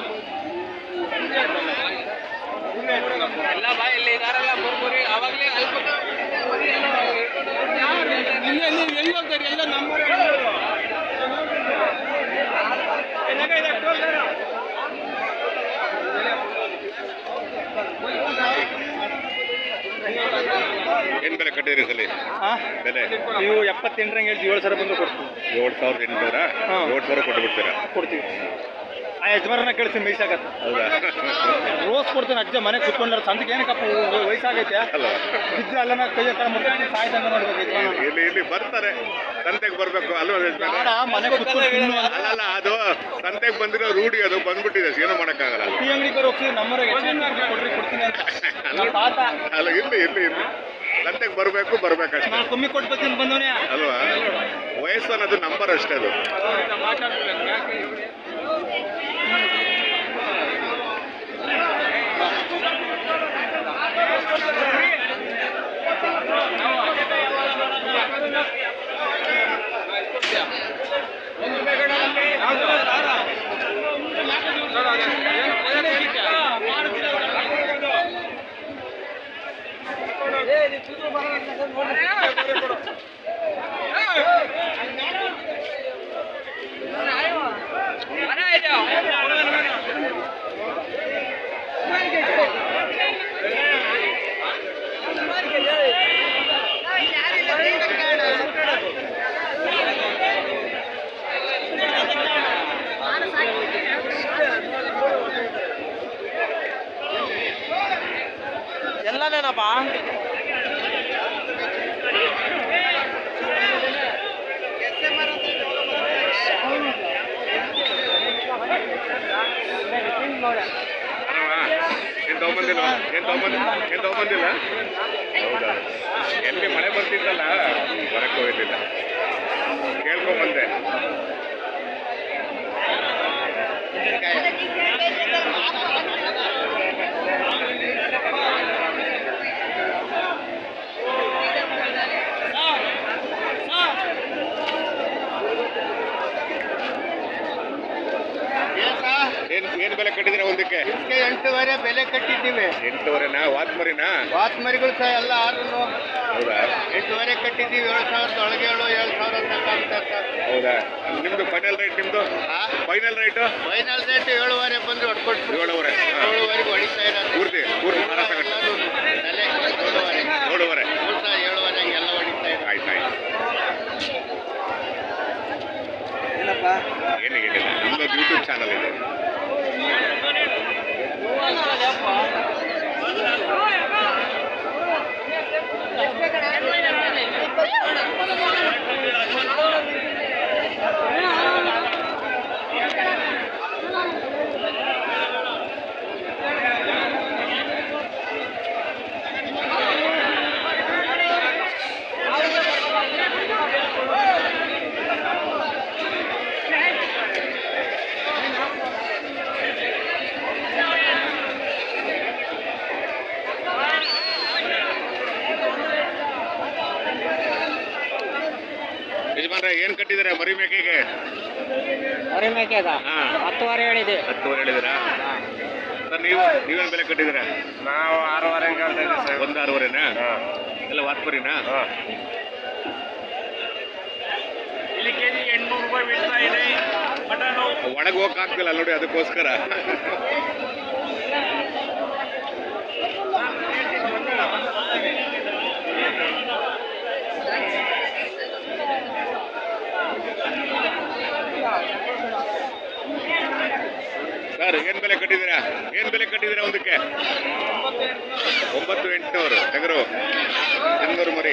ಎಲ್ಲ ಬಾ ಇಲ್ಲಿ ಇದಾರಲ್ಲ ಮುರ್ಮುರಿ ಅವಾಗಲೇ ಅಲ್ಪ ಇಲ್ಲ ನೀವು ಎಲ್ಲಿ ಹೋಗ್ತಾರೆ ಎಲ್ಲ ನಮ್ಮೂರೇ ಏನ್ ಬೆಲೆ ಕಟ್ಟಿದ್ರಿ ಸಲಿ ಬೆಲೆ ನೀವು ಎಪ್ಪತ್ತೆಂಟರಂಗೆ ಹೇಳ್ತೀವಿ ಏಳು ಸಾವಿರ ಬಂದು ಕೊಡ್ತೀವಿ ಏಳು ಸಾವಿರದ ಎಂಟುನೂರ ಹಾ. ಏಳು ಸಾವಿರ ಕೊಟ್ಟು ಬಿಡ್ತೀರಾ ಕೊಡ್ತೀವಿ ಆ ಯಜಮಾನನ ಕಳಿಸಿ ಮೇಯ್ಸಾಕತ್ತ ಹೌದಾ ರೋಸ್ ಕೊಡ್ತಾನೆ ಅಜ್ಜ ಮನೆ ಕುತ್ಕೊಂಡ್ರೆ ಸಂತಕ್ಕೆ ಏನಕ್ಕಪ್ಪ ವ- ವಯಸ್ಸಾಗೈತೆ ಅಲ್ವಾ ಬಿದ್ರೆ ಅಲ್ಲನ ಕೈ ಕಡೆ ಮುಟ್ಟಿ ಸಾಯ್ತಂಗ ನೋಡ್ಬೇಕು ಯಜಮಾನ ಇಲ್ಲಿ ಇಲ್ಲಿ ಬರ್ತಾರೆ ಸಂತೆಗೆ ಬರ್ಬೇಕು ಅಲ್ವಾ ಯಜಮಾನ? ಬೇಡ ಮನೆ ಕುತ್ಕೊಂಡು ತಿನ್ನು ಅಂತ. ಅಲ್ಲಲ್ಲ ಅದು ಸಂತೆಗೆ ಬಂದಿರೋ ರೂಢಿ ಅದು ಬಂದ್ಬಿಟ್ಟಿದೆ ಏನು ಮಾಡೋಕ್ಕಾಗಲ್ಲ ಅದು. ಟೀ ಅಂಗಡಿ ಹೋಗ್ತೀವಿ ನಮ್ಮೂರಾಗ ಹೆಚ್ಚು ಕೊಡ್ರಿ ಕೊಡ್ತೀನಿ ಅಂತ ನಮ್ಮ ತಾತ ಅಲ್ಲ ಇರ್ಲಿ ಇರ್ಲಿ ಇರ್ಲಿ ಸಂತೆಗೆ ಬರಬೇಕು ಬರ್ಬೇಕಷ್ಟೇ ನಾನು ಕಮ್ಮಿ ಕೊಟ್ಟು ಬರ್ತೀನಿ ಬಂದವನೇ ಅಲ್ವಾ ವಯಸ್ಸು ಅನ್ನೋದು ನಂಬರ್ ಅಷ್ಟೇ ಅದು ಎಲ್ಲನೇನಪ್ಪ ಅಲ್ವಾ ಏನ್ ತಗೊಂಬಂದಿಲ್ಲ ಏನ್ ತಗೊಂಬಂದಿಲ್ಲ ಏನ್ ತಗೊಂಬಂದಿಲ್ಲ ಹೌದಾ ಎಲ್ಲಿ ಮಳೆ ಬರ್ತಿತ್ತಲ್ಲ ಬರಕ್ ಹೋಗಿರ್ಲಿಲ್ಲ ಕೇಳ್ಕೊಂಬಂದೆ ಏನ್ ಏನ್ ಬೆಲೆ ಕಟ್ಟಿದ್ರೆ ಒಂದಕ್ಕೆ ಎಂಟೂವರೆ ಬೆಲೆ ಕಟ್ಟಿದ್ದೀವಿ ಎಂಟೂವರೆನಾ ವಾತ್ಮರಿನಾ ಬಾತ್ ಮರಿಗಳು ಸಹ ಎಲ್ಲ ಆರು ಹೌದಾ ಎಂಟೂವರೆ ಕಟ್ಟಿದ್ದೀವಿ ಏಳು ಸಾವಿರದ ಒಳಗೆ ಏಳು ಏಳು ಸಾವಿರ ತನಕ ಅಂತ ಸರ್ ಹೌದಾ ನಿಮ್ದು ಫೈನಲ್ ರೇಟ್ ನಿಮ್ದು ಫೈನಲ್ ರೇಟು ಫೈನಲ್ ರೇಟ್ ಏಳುವರೆ ಬಂದು ಹೊಡ್ಕೊಟ್ಟು ಏಳುವರೆ ಹಾ. ಏಳುವರೆಗೆ ಹೊಡಿತಾ ಇರೋದು ಪೂರ್ತಿ ಪೂರ್ತಿ ಮಾರಾಟ ಕಟ್ಟಿ ತಲೆ ಏಳುವರೆ ಏಳುವರೆ ಮೂರು ಸಾವಿರ ಏಳುವರೆ ಹಂಗೆಲ್ಲ ಹೊಡಿತಾ ಇರೋದು ಆಯ್ತು ಆಯ್ತು ಏನಪ್ಪ ಏನಿಗೇನಿಲ್ಲ ನಮ್ದೊಂದು ಯೂಟ್ಯೂಬ್ ಚಾನಲ್ ಇದೆ ಯಜಮಾನ್ರೆ ಏನ್ ಕಟ್ಟಿದ್ದೀರಾ ಮರಿ ಮೇಕೆಗೆ ಮರಿ ಮೇಕೆ ಅದ ಹಾ ಹತ್ತುವರೆ ಹೇಳಿದೆ ಹತ್ತುವರೆ ಹೇಳಿದಿರಾ ಸರ್ ನೀವು ನೀವೇನ್ ಬೆಲೆ ಕಟ್ಟಿದ್ದೀರಾ ನಾವು ಆರೂವರೆ ಹಂಗೆ ಅಂತ ಇದ್ದೀವಿ ಸರ್ ಒಂದು ಆರೂವರೆನಾ ಎಲ್ಲ ವಾತ್ಮರಿನಾ ಇಲ್ಲಿ ಕೆ ಜಿ ಎಂಟ್ನೂರು ರೂಪಾಯಿ ಬೀಳ್ತಾ ಇದೆ ಮಟನು ಒಳಗೆ ಹೋಗಕ್ ಆಗ್ತಿಲ್ಲ ನೋಡಿ ಅದಕ್ಕೋಸ್ಕರ ಸರ್ ಏನ್ ಬೆಲೆ ಕಟ್ಟಿದ್ದೀರಾ ಏನ್ ಬೆಲೆ ಕಟ್ಟಿದ್ದೀರಾ ಒಂದಕ್ಕೆ ಒಂಬತ್ತು ಎಂಟುನೂರು ಟಗರು ಎಂಟ್ನೂರು ಮರಿ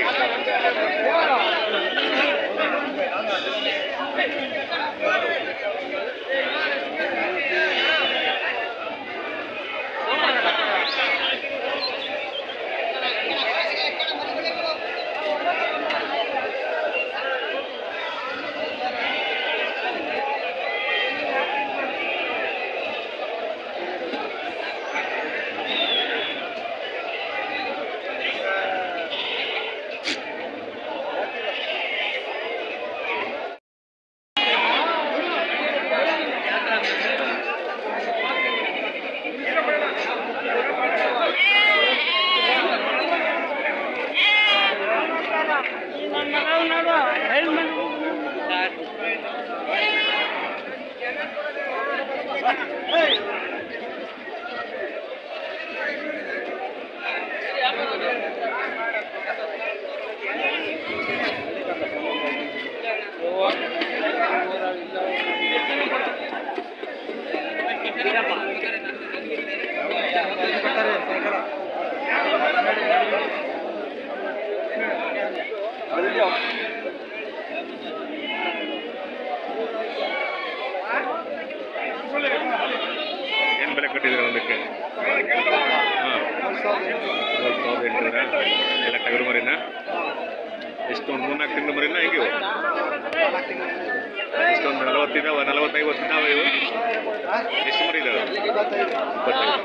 ಏನು ಬೆಲೆ ಕಟ್ಟಿದ್ದೀರಾ ಒಂದಕ್ಕೆ ಹಾಂ ಸಾವಿರದ ಎಂಟುನೂರ ಎಲ್ಲ ಟಗರು ಮರಿನ ಎಷ್ಟು ಒಂದು ಮೂರ್ನಾಲ್ಕು ತಿಂಗಳು ಮರಿನ ಹೇಗೆ ಇವು ಎಷ್ಟೊಂದು ನಲವತ್ತಿದಾವ ನಲವತ್ತೈವತ್ತು ಇದಾವ ಇವು ಎಷ್ಟು ಮರಿ ಇದಾವೆ ಇಪ್ಪತ್ತೈದು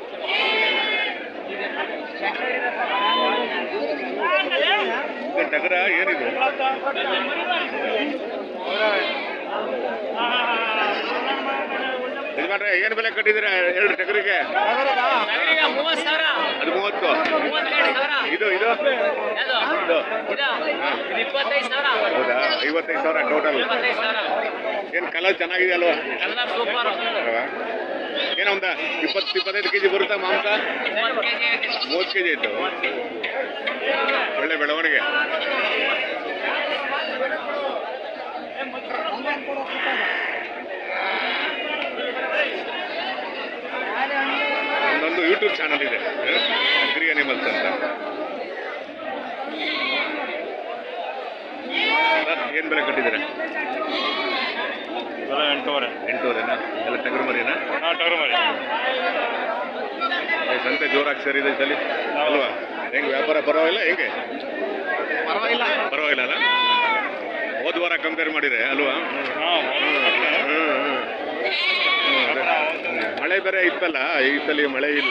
ಇದು ಟಗರ ಏನಿದು ಯಜಮಾನ್ರೆ ಏನು ಬೆಲೆ ಕಟ್ಟಿದ್ದೀರಾ ಎರಡು ಟಗರಿಗೆ ಮೂವತ್ತು ಸಾವಿರ ಅದು ಮೂವತ್ತು ಮೂವತ್ತೆರಡು ಸಾವಿರ ಇದು ಇದು ಯಾವುದು ಇದು ಇದು ಇದು ಇಪ್ಪತ್ತೈದು ಸಾವಿರ ಹೌದಾ ಐವತ್ತೈದು ಸಾವಿರ ಟೋಟಲ್ ಇಪ್ಪತ್ತೈದು ಸಾವಿರ ಏನು ಕಲರ್ ಚೆನ್ನಾಗಿದೆ ಅಲ್ವಾ ಎಲ್ಲ ಸೂಪರ್ ಅಲ್ವಾ? ಏನೋ ಒಂದ ಇಪ್ಪತ್ತು ಇಪ್ಪತ್ತೈದು ಕೆ ಜಿ ಬರುತ್ತಾ ಮಾಂಸ ಮೂವತ್ತು ಕೆ ಜಿ ಐತಿ ಮೂವತ್ತು ಕೆ ಜಿ ಆಯಿತು ಒಳ್ಳೆ ಬೆಳವಣಿಗೆ ಒಂದೊಂದು ಯೂಟ್ಯೂಬ್ ಚಾನಲ್ ಇದೆ ಅಗ್ರಿ ಅನಿಮಲ್ಸ್ ಅಂತ ಏನು ಬೆಲೆ ಕಟ್ಟಿದ್ದೀರಾ ಎಂಟೂವರೆ ಎಂಟೂವರೆನಾ ಎಲ್ಲ ಟಗರು ಮರಿನಾ ಹಾಂ ಟಗರು ಮರಿ ಏ, ಸಂತೆ ಜೋರಾಗಿ ಸೇರಿದೆ ಈ ಸಲ ಅಲ್ವಾ ಹೆಂಗೆ ವ್ಯಾಪಾರ ಪರವಾಗಿಲ್ಲ ಹೆಂಗೆ ಪರವಾಗಿಲ್ಲ ಪರವಾಗಿಲ್ಲ ಅಲ್ಲ ಹೋದ ವಾರ ಕಂಪೇರ್ ಮಾಡಿದ್ರೆ ಅಲ್ವಾ ಹಾಂ ಹ್ಮ್, ಹ್ಮ್. ಹ್ಮ್, ಅದೇ. ಹ್ಮ್. ಮಳೆ ಬೇರೆ ಇತ್ತಲ್ಲ ಈ ಸಲ ಮಳೆ ಇಲ್ಲ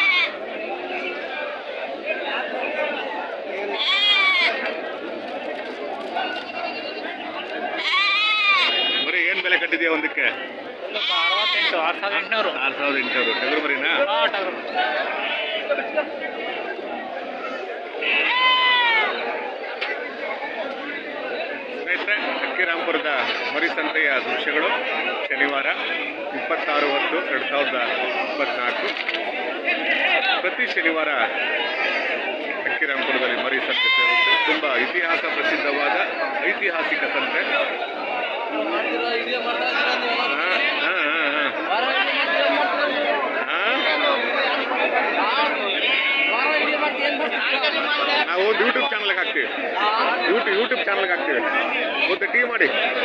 ಮರಿ ಏನ್ ಬೆಲೆ ಕಟ್ಟಿದ್ಯಾ ಒಂದಕ್ಕೆ ಅರವತ್ತೆಂಟು ಆರು ಸಾವಿರದ ಎಂಟುನೂರು ಆರು ಸಾವಿರದ ಎಂಟುನೂರು ಟಗರು ಮರಿನಾ ಹಾಂ ಟಗರು ಸ್ನೇಹಿತರೆ ಅಕ್ಕಿರಾಂಪುರದ ಮರಿ ಸಂತೆಯ ದೃಶ್ಯಗಳು ಶನಿವಾರ ಇಪ್ಪತ್ತಾರು ಹತ್ತು ಎರಡು ಸಾವಿರದ ಇಪ್ಪತ್ನಾಲ್ಕು ಪ್ರತಿ ಶನಿವಾರ ಅಕ್ಕಿರಾಂಪುರದಲ್ಲಿ ಮರಿ ಸಂತೆ ಸೇರುತ್ತೆ ತುಂಬ ಇತಿಹಾಸ ಪ್ರಸಿದ್ಧವಾದ ಐತಿಹಾಸಿಕ ಸಂತೆ ಹಾ, ಹಾ, ಹಾ, ಹಾ. ಹಾ? ನಾವು ಯೂಟ್ಯೂಬ್ ಚಾನಲ್ಗೆ ಹಾಕ್ತೀವಿ ಯೂಟ್ಯೂಬ್ ಯೂಟ್ಯೂಬ್ ಚಾನಲ್ಗೆ ಹಾಕ್ತೀವಿ ಒಂದು ಟೀ ಮಾಡಿ